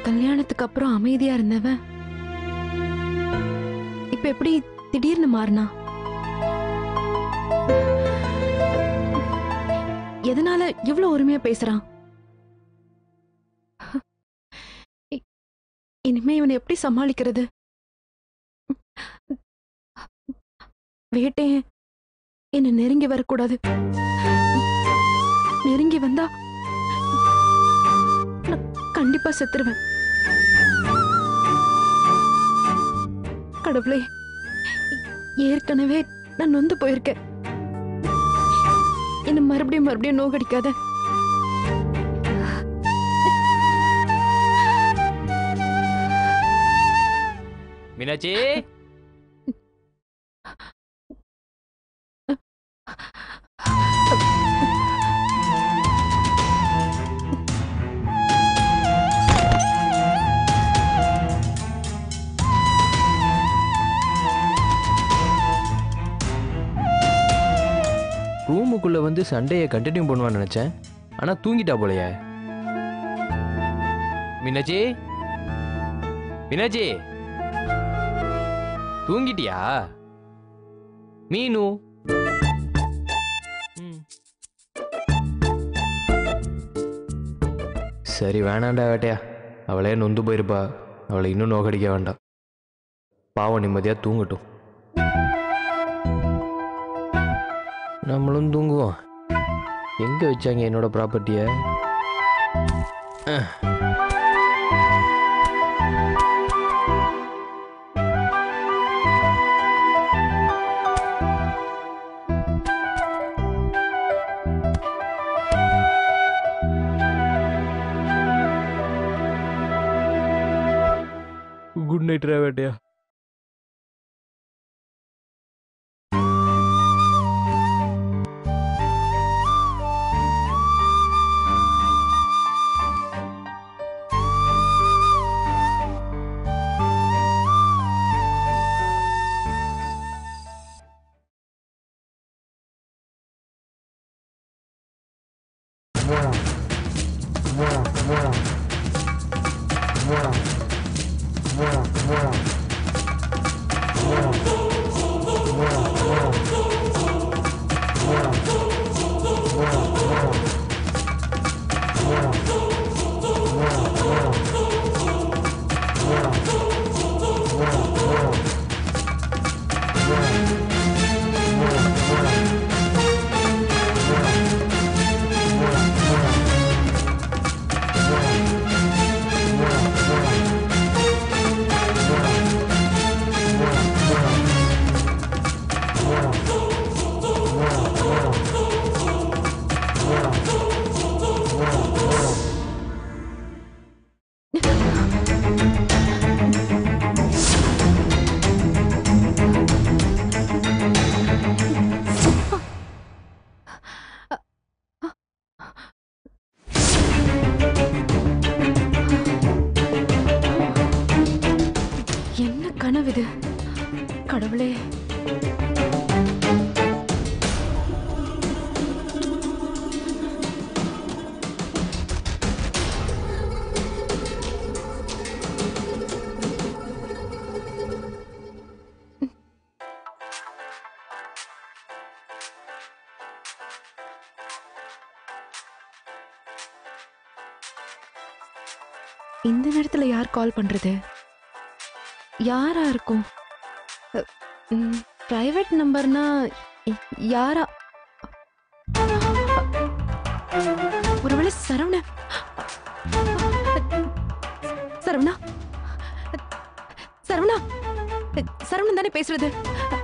கல்யாணத்துக்கு அப்புறம் அமைதியா இருந்தவன் இப்ப எப்படி திடீர்னு மாறினா எதனால இவ்வளவு உரிமையா பேசுறான் இ- இனிமே இவனை எப்படி சமாளிக்கிறது வேட்டே என்ன நெருங்கி வரக்கூடாது நெருங்கி வந்தா நான் கண்டிப்பா செத்துருவேன் கடவுளே ஏற்கனவே நான் நொந்து போயிருக்கேன் என்ன மறுபடியும் மறுபடியும் நோகடிக்காத மீனாட்சி ரூமுக்குள்ள வந்து சண்டையை கண்டினியூ பண்ணுவான்னு நினைச்சேன் ஆனா தூங்கிட்டா போலயே மீனாட்சி மீனாட்சி தூங்கிட்டியா மீனு ம். சரி வேணாண்டா வேட்டையா அவளே நொந்து போயிருப்பா அவளை இன்னும் நோக்கடிக்க வேண்டாம் பாவம் நிம்மதியாக தூங்கட்டும் நம்மளும் தூங்குவோம் எங்கே வச்சாங்க என்னோட ப்ராப்பர்ட்டியை குட் நைட் வேட்டையா என்ன கனவு இது கடவுளே இந்த நேரத்துல யார் கால் பண்றது யாரா இருக்கும் பிரைவேட் நம்பர்னா யாரா ஒருவேளை சரவண சரவணா சரவணா சரவணன் தானே பேசுறது